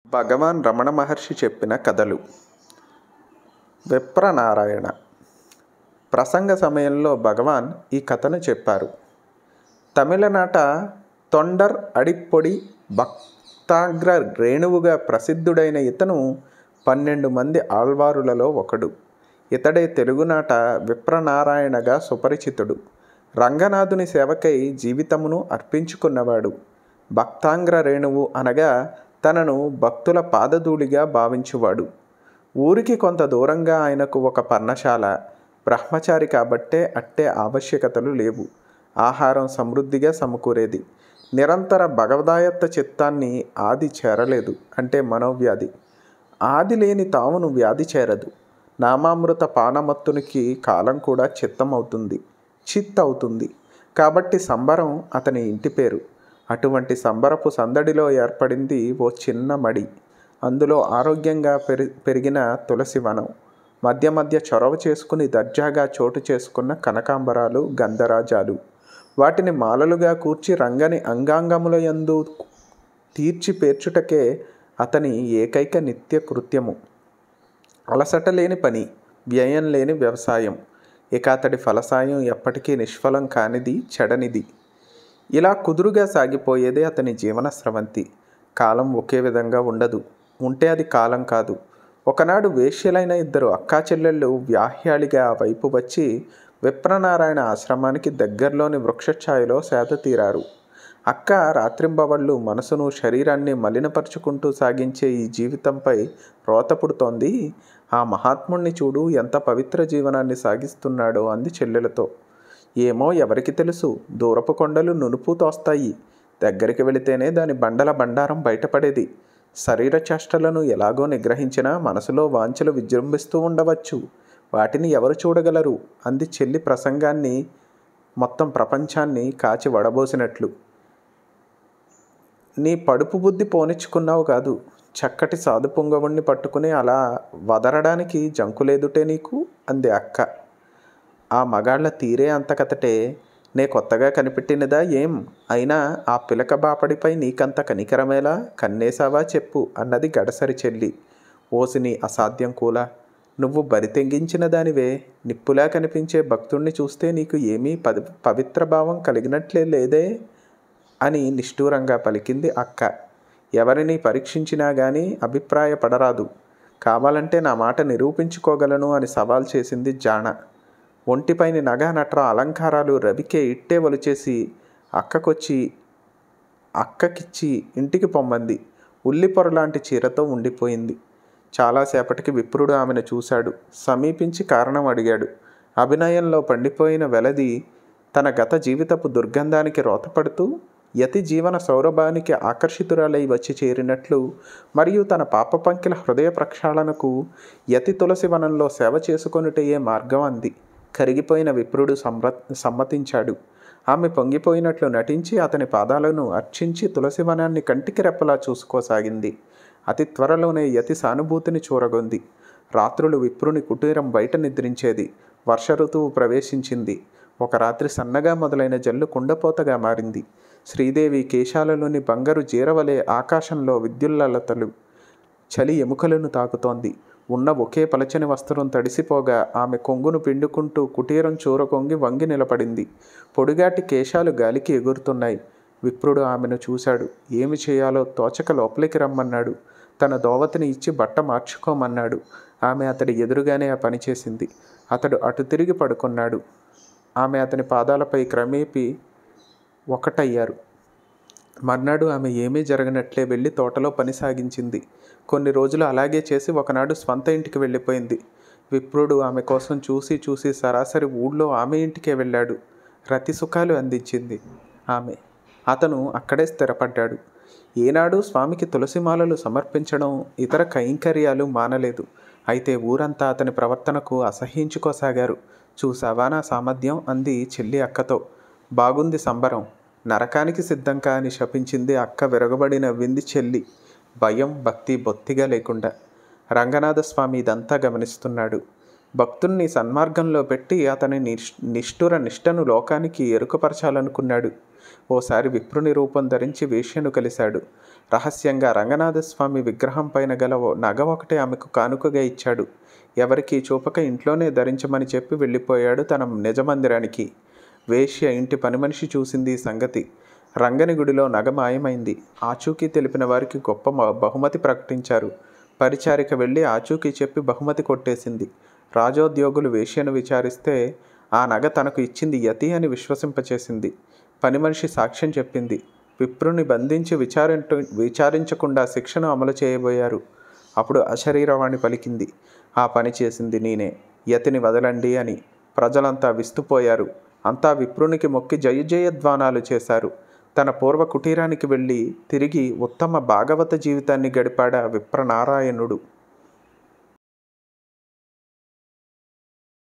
భగవాన్ రమణ మహర్షి చెప్పిన కథలు విప్రనారాయణ ప్రసంగ సమయంలో భగవాన్ ఈ కథను చెప్పారు తమిళనాట తొండర్ అడిప్పొడి భక్తాగ్ర రేణువుగా ప్రసిద్ధుడైన ఇతను పన్నెండు మంది ఆళ్వారులలో ఒకడు ఇతడే తెలుగునాట విప్రనారాయణగా సుపరిచితుడు రంగనాథుని సేవకై జీవితమును అర్పించుకున్నవాడు భక్తాంగ్ర రేణువు అనగా తనను భక్తుల పాదధూళిగా భావించువాడు ఊరికి కొంత దూరంగా ఆయనకు ఒక పర్ణశాల బ్రహ్మచారి కాబట్టే అట్టే ఆవశ్యకతలు లేవు ఆహారం సమృద్ధిగా సమకూరేది నిరంతర భగవదాయత్త చిత్తాన్ని ఆది చేరలేదు అంటే మనోవ్యాధి ఆది లేని తావును వ్యాధి చేరదు నామామృత పానమత్తునికి కాలం కూడా చిత్తం అవుతుంది చిత్ అవుతుంది కాబట్టి సంబరం అతని ఇంటి పేరు అటువంటి సంబరపు సందడిలో ఏర్పడింది ఓ చిన్న మడి అందులో ఆరోగ్యంగా పెరి పెరిగిన తులసి వనం మధ్య మధ్య చొరవ చేసుకుని దర్జాగా చోటు చేసుకున్న కనకాంబరాలు గంధరాజాలు వాటిని మాలలుగా కూర్చి రంగని అంగాంగముల యందు తీర్చి పేర్చుటకే అతని ఏకైక నిత్య కృత్యము అలసట లేని పని వ్యయం లేని వ్యవసాయం ఇక అతడి ఫలసాయం ఎప్పటికీ నిష్ఫలం కానిది చెడనిది ఇలా కుదురుగా సాగిపోయేదే అతని జీవన స్రవంతి కాలం ఒకే విధంగా ఉండదు ఉంటే అది కాలం కాదు ఒకనాడు వేశ్యలైన ఇద్దరు అక్కా చెల్లెళ్ళు వ్యాహ్యాళిగా ఆ వైపు వచ్చి విప్రనారాయణ ఆశ్రమానికి దగ్గరలోని వృక్షఛాయలో సేద తీరారు అక్క రాత్రింబవళ్ళు మనసును శరీరాన్ని మలినపరుచుకుంటూ సాగించే ఈ జీవితంపై రోత పుడుతోంది ఆ మహాత్ముణ్ణి చూడు ఎంత పవిత్ర జీవనాన్ని సాగిస్తున్నాడో అంది చెల్లెలతో ఏమో ఎవరికి తెలుసు దూరపు కొండలు నునుపు తోస్తాయి దగ్గరికి వెళితేనే దాని బండల బండారం బయటపడేది శరీర చేష్టలను ఎలాగో నిగ్రహించినా మనసులో వాంఛలు విజృంభిస్తూ ఉండవచ్చు వాటిని ఎవరు చూడగలరు అంది చెల్లి ప్రసంగాన్ని మొత్తం ప్రపంచాన్ని కాచి వడబోసినట్లు నీ పడుపు బుద్ధి పోనిచ్చుకున్నావు కాదు చక్కటి సాధు పొంగవుణ్ణి పట్టుకుని అలా వదరడానికి జంకులేదుటే నీకు అంది అక్క ఆ మగాళ్ళ తీరే అంతకతటే నే కొత్తగా కనిపెట్టినదా ఏం అయినా ఆ పిలక బాపడిపై నీకంత కనికరమేలా కన్నేసావా చెప్పు అన్నది గడసరి చెల్లి ఓసిని అసాధ్యం కూలా నువ్వు బరితెంగించిన దానివే నిప్పులా కనిపించే భక్తుణ్ణి చూస్తే నీకు ఏమీ పవి పవిత్ర భావం కలిగినట్లే లేదే అని నిష్ఠూరంగా పలికింది అక్క ఎవరిని పరీక్షించినా గాని అభిప్రాయపడరాదు కావాలంటే నా మాట నిరూపించుకోగలను అని సవాల్ చేసింది జాణ ఒంటిపైని నగ నట్ర అలంకారాలు రవికే ఇట్టే వలిచేసి అక్కకొచ్చి అక్కకిచ్చి ఇంటికి పొమ్మంది ఉల్లి పొరలాంటి చీరతో ఉండిపోయింది చాలాసేపటికి విప్రుడు ఆమెను చూశాడు సమీపించి కారణం అడిగాడు అభినయంలో పండిపోయిన వెలది తన గత జీవితపు దుర్గంధానికి రోతపడుతూ యతి జీవన సౌరభానికి ఆకర్షితురాలై వచ్చి చేరినట్లు మరియు తన పాప పంకిల హృదయ ప్రక్షాళనకు యతి తులసి వనంలో సేవ చేసుకొనుటయే మార్గం అంది కరిగిపోయిన విప్రుడు సమ్ర సమ్మతించాడు ఆమె పొంగిపోయినట్లు నటించి అతని పాదాలను అర్చించి తులసి వనాన్ని కంటికి రెప్పలా చూసుకోసాగింది అతి త్వరలోనే యతి సానుభూతిని చూరగొంది రాత్రులు విప్రుని కుటీరం బయట నిద్రించేది వర్ష ఋతువు ప్రవేశించింది ఒక రాత్రి సన్నగా మొదలైన జల్లు కుండపోతగా మారింది శ్రీదేవి కేశాలలోని బంగారు జీరవలే ఆకాశంలో విద్యుల్లలతలు చలి ఎముకలను తాకుతోంది ఉన్న ఒకే పలచని వస్త్రం తడిసిపోగా ఆమె కొంగును పిండుకుంటూ కుటీరం చూరకొంగి వంగి నిలబడింది పొడిగాటి కేశాలు గాలికి ఎగురుతున్నాయి విప్రుడు ఆమెను చూశాడు ఏమి చేయాలో తోచక లోపలికి రమ్మన్నాడు తన దోవతిని ఇచ్చి బట్ట మార్చుకోమన్నాడు ఆమె అతడి ఎదురుగానే ఆ పని చేసింది అతడు అటు తిరిగి పడుకున్నాడు ఆమె అతని పాదాలపై క్రమేపీ ఒకటయ్యారు మర్నాడు ఆమె ఏమీ జరగనట్లే వెళ్ళి తోటలో పని సాగించింది కొన్ని రోజులు అలాగే చేసి ఒకనాడు స్వంత ఇంటికి వెళ్ళిపోయింది విప్రుడు ఆమె కోసం చూసి చూసి సరాసరి ఊళ్ళో ఆమె ఇంటికే వెళ్ళాడు రతి సుఖాలు అందించింది ఆమె అతను అక్కడే స్థిరపడ్డాడు ఏనాడు స్వామికి తులసిమాలలు సమర్పించడం ఇతర కైంకర్యాలు మానలేదు అయితే ఊరంతా అతని ప్రవర్తనకు అసహ్యించుకోసాగారు చూసావా నా సామర్థ్యం అంది చెల్లి అక్కతో బాగుంది సంబరం నరకానికి సిద్ధంకా అని శపించింది అక్క విరగబడి నవ్వింది చెల్లి భయం భక్తి బొత్తిగా లేకుండా రంగనాథస్వామి ఇదంతా గమనిస్తున్నాడు భక్తుణ్ణి సన్మార్గంలో పెట్టి అతని నిష్ నిష్ఠుర నిష్టను లోకానికి ఎరుకపరచాలనుకున్నాడు ఓసారి విప్రుని రూపం ధరించి వేశ్యను కలిశాడు రహస్యంగా రంగనాథస్వామి విగ్రహం పైన గల ఓ నగ ఒకటే ఆమెకు కానుకగా ఇచ్చాడు ఎవరికి చూపక ఇంట్లోనే ధరించమని చెప్పి వెళ్ళిపోయాడు తన నిజ మందిరానికి వేశ్య ఇంటి పని మనిషి చూసింది ఈ సంగతి రంగని గుడిలో నగ మాయమైంది ఆచూకీ తెలిపిన వారికి గొప్ప మ- బహుమతి ప్రకటించారు పరిచారిక వెళ్ళి ఆచూకీ చెప్పి బహుమతి కొట్టేసింది రాజోద్యోగులు వేశ్యను విచారిస్తే ఆ నగ తనకు ఇచ్చింది యతి అని విశ్వసింపచేసింది పని మనిషి సాక్ష్యం చెప్పింది విప్రుని బంధించి విచారించ విచారించకుండా శిక్షను అమలు చేయబోయారు అప్పుడు అశరీరవాణి పలికింది ఆ పని చేసింది నేనే యతిని వదలండి అని ప్రజలంతా విస్తుపోయారు అంతా విప్రునికి మొక్కి జయ జయధ్వానాలు చేశారు తన పూర్వ కుటీరానికి వెళ్ళి తిరిగి ఉత్తమ భాగవత జీవితాన్ని గడిపాడ విప్రనారాయణుడు